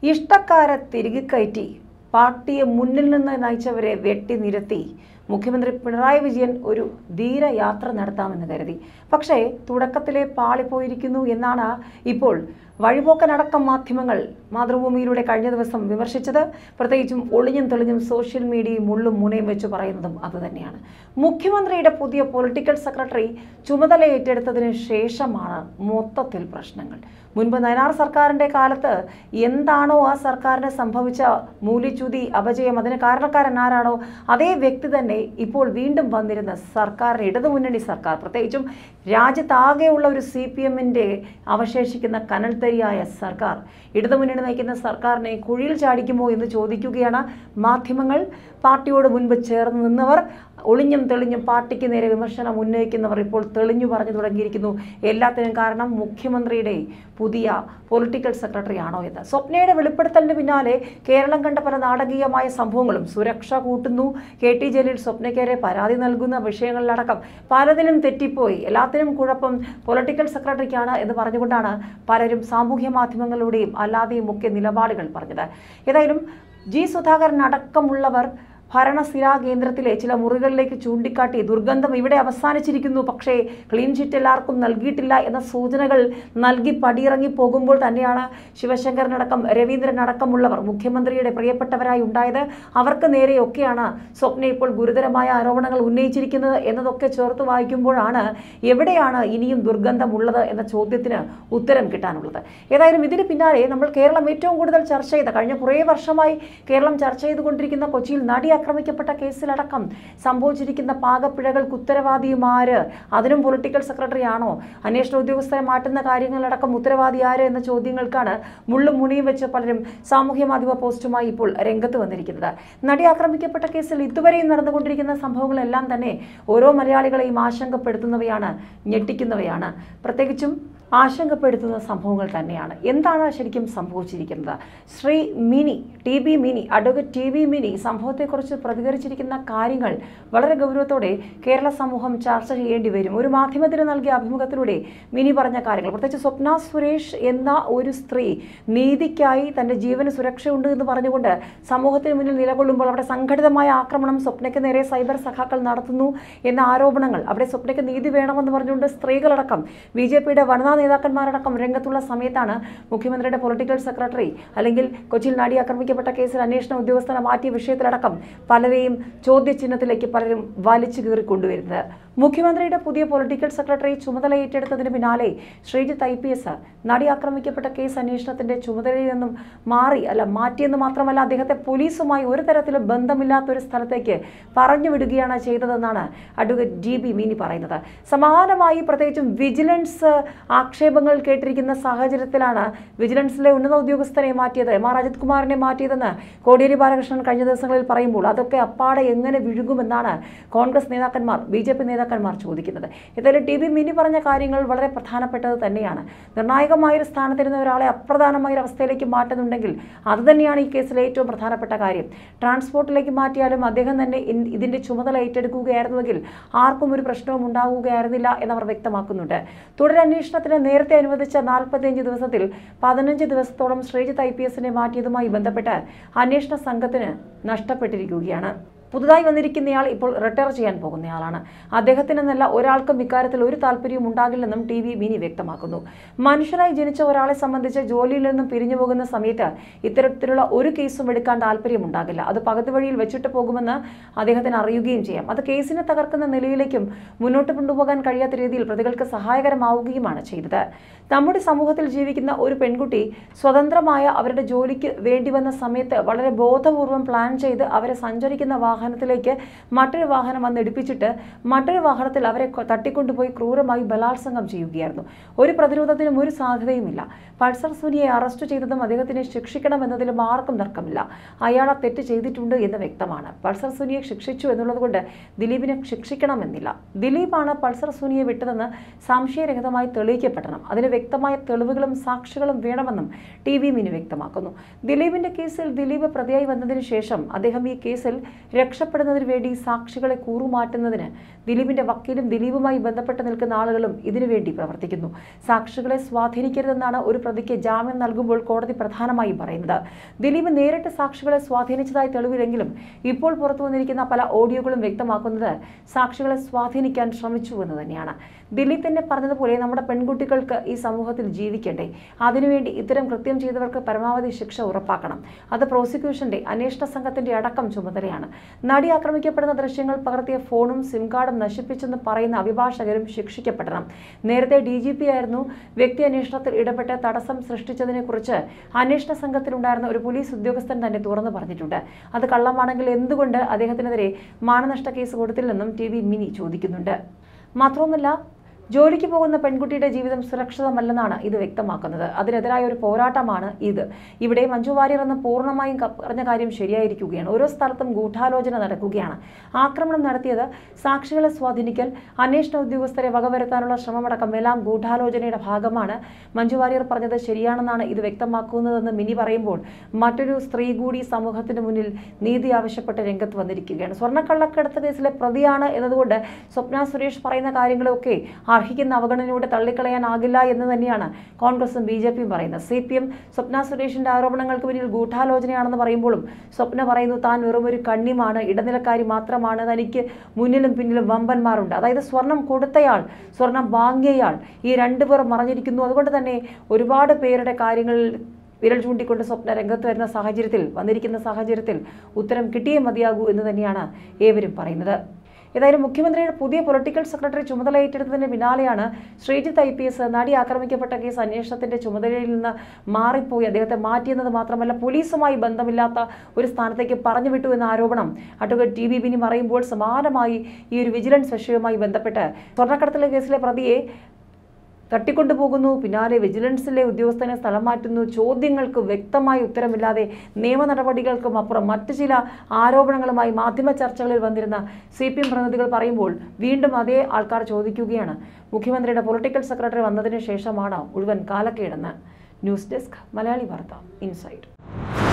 ഇഷ്ടക്കാരെ തിരികെ കയറ്റി പാർട്ടിയെ മുന്നിൽ നിന്ന് നയിച്ചവരെ വെട്ടി നിരത്തി മുഖ്യമന്ത്രി പിണറായി വിജയൻ ഒരു ധീരയാത്ര നടത്താമെന്ന് കരുതി പക്ഷേ തുടക്കത്തിലെ പാളിപ്പോയിരിക്കുന്നു എന്നാണ് ഇപ്പോൾ വഴിപോക്കനടക്കം മാധ്യമങ്ങൾ മാതൃഭൂമിയിലൂടെ കഴിഞ്ഞ ദിവസം വിമർശിച്ചത് പ്രത്യേകിച്ചും ഒളിഞ്ഞും തെളിഞ്ഞും സോഷ്യൽ മീഡിയയും മുള്ളും മുനയും വെച്ച് പറയുന്നതും അതുതന്നെയാണ് മുഖ്യമന്ത്രിയുടെ പുതിയ പൊളിറ്റിക്കൽ സെക്രട്ടറി ചുമതല ഏറ്റെടുത്തതിന് ശേഷമാണ് മൊത്തത്തിൽ പ്രശ്നങ്ങൾ മുൻപ് നയനാർ സർക്കാരിൻ്റെ കാലത്ത് എന്താണോ ആ സർക്കാരിന് സംഭവിച്ച മൂല്യച്യുതി അപജയം അതിന് കാരണക്കാരൻ ആരാണോ അതേ വ്യക്തി തന്നെ ഇപ്പോൾ വീണ്ടും വന്നിരുന്ന സർക്കാരിന് ഇടതുമുന്നണി സർക്കാർ പ്രത്യേകിച്ചും രാജ്യത്താകെയുള്ള ഒരു സി പി എമ്മിൻ്റെ അവശേഷിക്കുന്ന കനൽത്തരിയായ സർക്കാർ ഇടതുമുന്നണി നയിക്കുന്ന സർക്കാരിനെ കുഴിയിൽ ചാടിക്കുമോ എന്ന് ചോദിക്കുകയാണ് മാധ്യമങ്ങൾ പാർട്ടിയോട് മുൻപ് ചേർന്ന് നിന്നവർ ഒളിഞ്ഞും തെളിഞ്ഞും പാർട്ടിക്ക് നേരെ വിമർശനം ഉന്നയിക്കുന്നവർ ഇപ്പോൾ തെളിഞ്ഞു പറഞ്ഞു തുടങ്ങിയിരിക്കുന്നു എല്ലാത്തിനും കാരണം മുഖ്യമന്ത്രിയുടെ പുതിയ പൊളിറ്റിക്കൽ സെക്രട്ടറി ആണോ എന്ന് സ്വപ്നയുടെ വെളിപ്പെടുത്തലിന് പിന്നാലെ കേരളം കണ്ട പല നാടകീയമായ സംഭവങ്ങളും സുരക്ഷ കൂട്ടുന്നു കെ ടി ജലീൽ സ്വപ്നയ്ക്കെതിരെ പരാതി നൽകുന്ന വിഷയങ്ങളിലടക്കം പലതിലും തെറ്റിപ്പോയി എല്ലാത്തിനും കുഴപ്പം പൊളിറ്റിക്കൽ സെക്രട്ടറിക്കാണ് എന്ന് പറഞ്ഞുകൊണ്ടാണ് പലരും സാമൂഹ്യ മാധ്യമങ്ങളിലൂടെയും അല്ലാതെയും ഒക്കെ നിലപാടുകൾ പറഞ്ഞത് ഏതായാലും ജി സുധാകരൻ അടക്കമുള്ളവർ ഭരണസ്ഥിരാ കേന്ദ്രത്തിലെ ചില മുറികളിലേക്ക് ചൂണ്ടിക്കാട്ടി ദുർഗന്ധം ഇവിടെ അവസാനിച്ചിരിക്കുന്നു പക്ഷേ ക്ലീൻ ചിറ്റ് എല്ലാവർക്കും നൽകിയിട്ടില്ല എന്ന സൂചനകൾ നൽകി പടിയിറങ്ങി പോകുമ്പോൾ തന്നെയാണ് ശിവശങ്കരനടക്കം രവീന്ദ്രൻ അടക്കമുള്ളവർ മുഖ്യമന്ത്രിയുടെ പ്രിയപ്പെട്ടവരായി ഉണ്ടായത് അവർക്ക് നേരെയൊക്കെയാണ് സ്വപ്ന ഇപ്പോൾ ഗുരുതരമായ ആരോപണങ്ങൾ ഉന്നയിച്ചിരിക്കുന്നത് എന്നതൊക്കെ ചേർത്ത് വായിക്കുമ്പോഴാണ് എവിടെയാണ് ഇനിയും ദുർഗന്ധമുള്ളത് എന്ന ചോദ്യത്തിന് ഉത്തരം കിട്ടാനുള്ളത് ഏതായാലും ഇതിന് പിന്നാലെ നമ്മൾ കേരളം ഏറ്റവും കൂടുതൽ ചർച്ച ചെയ്ത കഴിഞ്ഞ കുറേ വർഷമായി കേരളം ചർച്ച ചെയ്തുകൊണ്ടിരിക്കുന്ന കൊച്ചിയിൽ നടി ആക്രമിക്കപ്പെട്ട കേസിലടക്കം സംഭവിച്ചിരിക്കുന്ന പാകപ്പിഴകൾക്ക് ഉത്തരവാദിയും ആര് അതിനും പൊളിറ്റിക്കൽ സെക്രട്ടറി ആണോ അന്വേഷണ ഉദ്യോഗസ്ഥരെ മാറ്റുന്ന കാര്യങ്ങളിലടക്കം ഉത്തരവാദി ആര് എന്ന ചോദ്യങ്ങൾക്കാണ് മുള്ളും മുണിയും വെച്ച് പലരും സാമൂഹ്യ മാധ്യമ പോസ്റ്റുമായി ഇപ്പോൾ രംഗത്ത് വന്നിരിക്കുന്നത് നടി ആക്രമിക്കപ്പെട്ട കേസിൽ ഇതുവരെയും നടന്നുകൊണ്ടിരിക്കുന്ന സംഭവങ്ങളെല്ലാം തന്നെ ഓരോ മലയാളികളെയും ആശങ്കപ്പെടുത്തുന്നവയാണ് ഞെട്ടിക്കുന്നവയാണ് പ്രത്യേകിച്ചും ആശങ്കപ്പെടുത്തുന്ന സംഭവങ്ങൾ തന്നെയാണ് എന്താണ് ശരിക്കും സംഭവിച്ചിരിക്കുന്നത് Sri Mini T B Mini advocate T B Mini സംഭവത്തെക്കുറിച്ച് പ്രതികരിച്ചിരിക്കുന്ന കാര്യങ്ങൾ വളരെ ഗൗരവത്തോടെ കേരള സമൂഹം ചർച്ച ചെയ്യേണ്ടി വരും ഒരു മാധ്യമത്തിന് നൽകിയ അഭിമുഖത്തിലൂടെ മിനി പറഞ്ഞ കാര്യങ്ങൾ പ്രത്യേകിച്ച് സ്വപ്ന സുരേഷ് എന്ന ഒരു സ്ത്രീ നീതിക്കായി തൻ്റെ ജീവന് സുരക്ഷയുണ്ട് എന്ന് പറഞ്ഞുകൊണ്ട് സമൂഹത്തിന് മുന്നിൽ നിലകൊള്ളുമ്പോൾ അവിടെ സംഘടിതമായ ആക്രമണം സ്വപ്നയ്ക്ക് നേരെ സൈബർ സഖാക്കൾ നടത്തുന്നു എന്ന ആരോപണങ്ങൾ അവിടെ സ്വപ്നയ്ക്ക് നീതി വേണമെന്ന് പറഞ്ഞുകൊണ്ട് സ്ത്രീകളടക്കം ബി ജെ പിയുടെ വനിതാ നേതാക്കന്മാരടക്കം രംഗത്തുള്ള സമയത്താണ് മുഖ്യമന്ത്രിയുടെ പൊളിറ്റിക്കൽ സെക്രട്ടറി അല്ലെങ്കിൽ കൊച്ചിയിൽ നടി ആക്രമിക്കപ്പെട്ട കേസിൽ അന്വേഷണ ഉദ്യോഗസ്ഥനെ മാറ്റിയ വിഷയത്തിലടക്കം പലരെയും ചോദ്യചിഹ്നത്തിലേക്ക് പലരും വലിച്ചു കീറി കൊണ്ടുവരുന്നത് മുഖ്യമന്ത്രിയുടെ പുതിയ പൊളിറ്റിക്കൽ സെക്രട്ടറി ചുമതല ഏറ്റെടുത്തതിന് പിന്നാലെ ശ്രീജിത്ത് ഐ പി എസ് നടി ആക്രമിക്കപ്പെട്ട കേസ് അന്വേഷണത്തിന്റെ ചുമതലയിൽ നിന്നും മാറി അല്ല മാറ്റിയെന്ന് മാത്രമല്ല അദ്ദേഹത്തെ പോലീസുമായി ഒരു തരത്തിലും ബന്ധമില്ലാത്ത ഒരു സ്ഥലത്തേക്ക് പറഞ്ഞു വിടുകയാണ് ചെയ്തതെന്നാണ് അഡ്വക്കേറ്റ് ജി ബി മീനി പറയുന്നത് സമാനമായി പ്രത്യേകിച്ചും വിജിലൻസ് ആക്ഷേപങ്ങൾ കേട്ടിരിക്കുന്ന സാഹചര്യത്തിലാണ് വിജിലൻസിലെ ഉന്നത ഉദ്യോഗസ്ഥരെ മാറ്റിയത് എം ആർ അജിത് കുമാറിനെ മാറ്റിയതെന്ന് കോടിയേരി ബാലകൃഷ്ണൻ കഴിഞ്ഞ ദിവസങ്ങളിൽ പറയുമ്പോൾ അതൊക്കെ അപ്പാടെ എങ്ങനെ വിഴുകുമെന്നാണ് കോൺഗ്രസ് നേതാക്കന്മാർ ബി ജെ പി നേതാക്കന്മാർ ചോദിക്കുന്നത് ഏതായാലും ടി വി മിനി പറഞ്ഞ കാര്യങ്ങൾ വളരെ പ്രധാനപ്പെട്ടത് തന്നെയാണ് നിർണായകമായൊരു സ്ഥാനത്തിരുന്ന ഒരാളെ അപ്രധാനമായ ഒരു അവസ്ഥയിലേക്ക് മാറ്റുന്നുണ്ടെങ്കിൽ അത് തന്നെയാണ് ഈ കേസിലെ ഏറ്റവും പ്രധാനപ്പെട്ട കാര്യം ട്രാൻസ്പോർട്ടിലേക്ക് മാറ്റിയാലും അദ്ദേഹം തന്നെ ഇൻ- ഇതിന്റെ ചുമതല ഏറ്റെടുക്കുകയായിരുന്നുവെങ്കിൽ ആർക്കും ഒരു പ്രശ്നവും ഉണ്ടാവുകയായിരുന്നില്ല എന്നവർ വ്യക്തമാക്കുന്നുണ്ട് തുടരന്വേഷണത്തിന് നേരത്തെ അനുവദിച്ച നാൽപ്പത്തിയഞ്ച് ദിവസത്തിൽ പതിനഞ്ച് ദിവസത്തോളം ശ്രീജിത്ത് ഐ പി എസിനെ മാറ്റിയതുമായി ബന്ധപ്പെട്ട് അന്വേഷണ സംഘത്തിന് നഷ്ടപ്പെട്ടിരിക്കുകയാണ് പുതുതായി വന്നിരിക്കുന്നയാൾ ഇപ്പോൾ റിട്ടയർ ചെയ്യാൻ പോകുന്നയാളാണ് അദ്ദേഹത്തിനെന്നല്ല ഒരാൾക്കും ഇക്കാര്യത്തിൽ ഒരു താല്പര്യവും ഉണ്ടാകില്ലെന്നും ടി വി മിനി വ്യക്തമാക്കുന്നു മനുഷ്യരായി ജനിച്ച ഒരാളെ സംബന്ധിച്ച് ജോലിയിൽ നിന്നും പിരിഞ്ഞു പോകുന്ന സമയത്ത് ഇത്തരത്തിലുള്ള ഒരു കേസും എടുക്കാൻ താല്പര്യമുണ്ടാകില്ല അത് പകുതി വഴിയിൽ വെച്ചിട്ട് പോകുമെന്ന് അദ്ദേഹത്തിന് അറിയുകയും ചെയ്യാം അത് കേസിനെ തകർക്കുന്ന നിലയിലേക്കും മുന്നോട്ട് കൊണ്ടുപോകാൻ കഴിയാത്ത രീതിയിൽ പ്രതികൾക്ക് സഹായകരമാവുകയുമാണ് ചെയ്തത് നമ്മുടെ സമൂഹത്തിൽ ജീവിക്കുന്ന ഒരു പെൺകുട്ടി സ്വതന്ത്രമായ അവരുടെ ജോലിക്ക് വേണ്ടി വന്ന സമയത്ത് വളരെ ബോധപൂർവം പ്ലാൻ ചെയ്ത് അവരെ സഞ്ചരിക്കുന്ന വാഹനത്തിലേക്ക് മറ്റൊരു വാഹനം വന്ന് ഇടിപ്പിച്ചിട്ട് മറ്റൊരു വാഹനത്തിൽ അവരെ കൊ- തട്ടിക്കൊണ്ടുപോയി ക്രൂരമായി ബലാത്സംഗം ചെയ്യുകയായിരുന്നു ഒരു പ്രതിരോധത്തിനും ഒരു സാധ്യതയുമില്ല പൾസർ സുനിയെ അറസ്റ്റ് ചെയ്തതും അദ്ദേഹത്തിനെ ശിക്ഷിക്കണമെന്നതിലും ആർക്കും തർക്കമില്ല അയാൾ ആ തെറ്റ് ചെയ്തിട്ടുണ്ട് എന്ന് വ്യക്തമാണ് പൾസർ സുനിയെ ശിക്ഷിച്ചു എന്നുള്ളത് കൊണ്ട് ദിലീപിനെ ശിക്ഷിക്കണമെന്നില്ല ദിലീപാണ് പൾസർ സുനിയെ വിട്ടതെന്ന് സംശയരഹിതമായി തെളിയിക്കപ്പെടണം അതിന് വ്യക്തമായ തെളിവുകളും സാക്ഷികളും വേണമെന്നും ടി വി മിനി വ്യക്തമാക്കുന്നു ദിലീപിന്റെ കേസിൽ ദിലീപ് പ്രതിയായി വന്നതിന് ശേഷം അദ്ദേഹം ഈ കേസിൽ രക്ഷപ്പെടുന്നതിന് വേണ്ടി സാക്ഷികളെ കൂറുമാറ്റുന്നതിന് ദിലീപിന്റെ വക്കീലും ദിലീപുമായി ബന്ധപ്പെട്ട് നിൽക്കുന്ന ആളുകളും ഇതിനുവേണ്ടി പ്രവർത്തിക്കുന്നു സാക്ഷികളെ സ്വാധീനിക്കരുതെന്നാണ് ഒരു പ്രതിക്ക് ജാമ്യം നൽകുമ്പോൾ കോടതി പ്രധാനമായും പറയുന്നത് ദിലീപ് നേരിട്ട് സാക്ഷികളെ സ്വാധീനിച്ചതായി തെളിവില്ലെങ്കിലും ഇപ്പോൾ പുറത്തു വന്നിരിക്കുന്ന പല ഓഡിയോകളും വ്യക്തമാക്കുന്നത് സാക്ഷികളെ സ്വാധീനിക്കാൻ ശ്രമിച്ചു എന്ന് തന്നെയാണ് ദിലീപ് തന്നെ പറഞ്ഞതുപോലെ നമ്മുടെ പെൺകുട്ടികൾക്ക് ഈ സമൂഹത്തിൽ ജീവിക്കണ്ടേ അതിനുവേണ്ടി ഇത്തരം കൃത്യം ചെയ്തവർക്ക് പരമാവധി ശിക്ഷ ഉറപ്പാക്കണം അത് പ്രോസിക്യൂഷന്റെ അന്വേഷണ സംഘത്തിന്റെ അടക്കം ചുമതലയാണ് നടി ആക്രമിക്കപ്പെടുന്ന ദൃശ്യങ്ങൾ പകർത്തിയ ഫോണും സിം കാർഡും നശിപ്പിച്ചെന്ന് പറയുന്ന അഭിഭാഷകരും ശിക്ഷിക്കപ്പെടണം നേരത്തെ ഡി ജി പി ആയിരുന്നു വ്യക്തി അന്വേഷണത്തിൽ ഇടപെട്ട് തടസ്സം സൃഷ്ടിച്ചതിനെക്കുറിച്ച് അന്വേഷണ സംഘത്തിലുണ്ടായിരുന്ന ഒരു പോലീസ് ഉദ്യോഗസ്ഥൻ തന്നെ തുറന്നു പറഞ്ഞിട്ടുണ്ട് അത് കള്ളമാണെങ്കിൽ എന്തുകൊണ്ട് അദ്ദേഹത്തിനെതിരെ മാനനഷ്ട കേസ് കൊടുത്തില്ലെന്നും ടി വി മിനി ചോദിക്കുന്നുണ്ട് മാത്രവുമല്ല ജോലിക്ക് പോകുന്ന പെൺകുട്ടിയുടെ ജീവിതം സുരക്ഷിതമല്ലെന്നാണ് ഇത് വ്യക്തമാക്കുന്നത് അതിനെതിരായ ഒരു പോരാട്ടമാണ് ഇത് ഇവിടെ മഞ്ജു വാര്യർ എന്ന് പൂർണ്ണമായും ക- പറഞ്ഞ കാര്യം ശരിയായിരിക്കുകയാണ് ഓരോ സ്ഥലത്തും ഗൂഢാലോചന നടക്കുകയാണ് ആക്രമണം നടത്തിയത് സാക്ഷികളെ സ്വാധീനിക്കൽ അന്വേഷണ ഉദ്യോഗസ്ഥരെ വകവരുത്താനുള്ള ശ്രമമടക്കം എല്ലാം ഗൂഢാലോചനയുടെ ഭാഗമാണ് മഞ്ജു വാര്യർ പറഞ്ഞത് ശരിയാണെന്നാണ് ഇത് വ്യക്തമാക്കുന്നതെന്ന് മിനി പറയുമ്പോൾ മറ്റൊരു സ്ത്രീ കൂടി സമൂഹത്തിന് മുന്നിൽ നീതി ആവശ്യപ്പെട്ട് രംഗത്ത് വന്നിരിക്കുകയാണ് സ്വർണ്ണക്കള്ളക്കടത്ത് കേസിലെ പ്രതിയാണ് എന്നതുകൊണ്ട് സ്വപ്ന സുരേഷ് പറയുന്ന കാര്യങ്ങളൊക്കെ അർഹിക്കുന്ന അവഗണനയോടെ തള്ളിക്കളയാനാകില്ല എന്ന് തന്നെയാണ് കോൺഗ്രസും ബി ജെ പിയും പറയുന്നത് സി പി എം സ്വപ്ന സുരേഷിന്റെ ആരോപണങ്ങൾക്ക് പിന്നിൽ ഗൂഢാലോചനയാണെന്ന് പറയുമ്പോഴും സ്വപ്ന പറയുന്നു താൻ വെറും ഒരു കണ്ണിമാണ് ഇടനിലക്കാരി മാത്രമാണ് തനിക്ക് മുന്നിലും പിന്നിലും വമ്പന്മാരുണ്ട് അതായത് സ്വർണം കൊടുത്തയാൾ സ്വർണം വാങ്ങിയയാൾ ഈ രണ്ടുപേർ മറഞ്ഞിരിക്കുന്നു അതുകൊണ്ട് തന്നെ ഒരുപാട് പേരുടെ കാര്യങ്ങളിൽ വിരൽ ചൂണ്ടിക്കൊണ്ട് സ്വപ്ന രംഗത്ത് വരുന്ന സാഹചര്യത്തിൽ വന്നിരിക്കുന്ന സാഹചര്യത്തിൽ ഉത്തരം കിട്ടിയേ മതിയാകൂ എന്ന് തന്നെയാണ് ഏവരും പറയുന്നത് ഏതായാലും മുഖ്യമന്ത്രിയുടെ പുതിയ പൊളിറ്റിക്കൽ സെക്രട്ടറി ചുമതല ഏറ്റെടുത്തതിന് പിന്നാലെയാണ് ശ്രീജിത്ത് ഐ പി എസ് നടി ആക്രമിക്കപ്പെട്ട കേസ് അന്വേഷണത്തിന്റെ ചുമതലയിൽ നിന്ന് മാറിപ്പോയി അദ്ദേഹത്തെ മാറ്റിയെന്നത് മാത്രമല്ല പോലീസുമായി ബന്ധമില്ലാത്ത ഒരു സ്ഥാനത്തേക്ക് പറഞ്ഞു വിട്ടു എന്ന ആരോപണം അഡ്വക്കേറ്റ് ടി ബി ബിനി പറയുമ്പോൾ സമാനമായി ഈ ഒരു വിജിലൻസ് വിഷയവുമായി ബന്ധപ്പെട്ട് സ്വർണ്ണക്കടത്തിലെ കേസിലെ പ്രതിയെ തട്ടിക്കൊണ്ടുപോകുന്നു പിന്നാലെ വിജിലൻസിലെ ഉദ്യോഗസ്ഥനെ സ്ഥലം മാറ്റുന്നു ചോദ്യങ്ങൾക്ക് വ്യക്തമായ ഉത്തരമില്ലാതെ നിയമ നടപടികൾക്കും അപ്പുറം മറ്റു ചില ആരോപണങ്ങളുമായി മാധ്യമ ചർച്ചകളിൽ വന്നിരുന്ന സി പി എം പ്രതിനിധികൾ പറയുമ്പോൾ വീണ്ടും അതേ ആൾക്കാർ ചോദിക്കുകയാണ് മുഖ്യമന്ത്രിയുടെ പൊളിറ്റിക്കൽ സെക്രട്ടറി വന്നതിന് ശേഷമാണ് മുഴുവൻ കാലക്കേടെന്ന് ന്യൂസ് ഡെസ്ക് മലയാളി വാർത്ത ഇൻസൈഡ്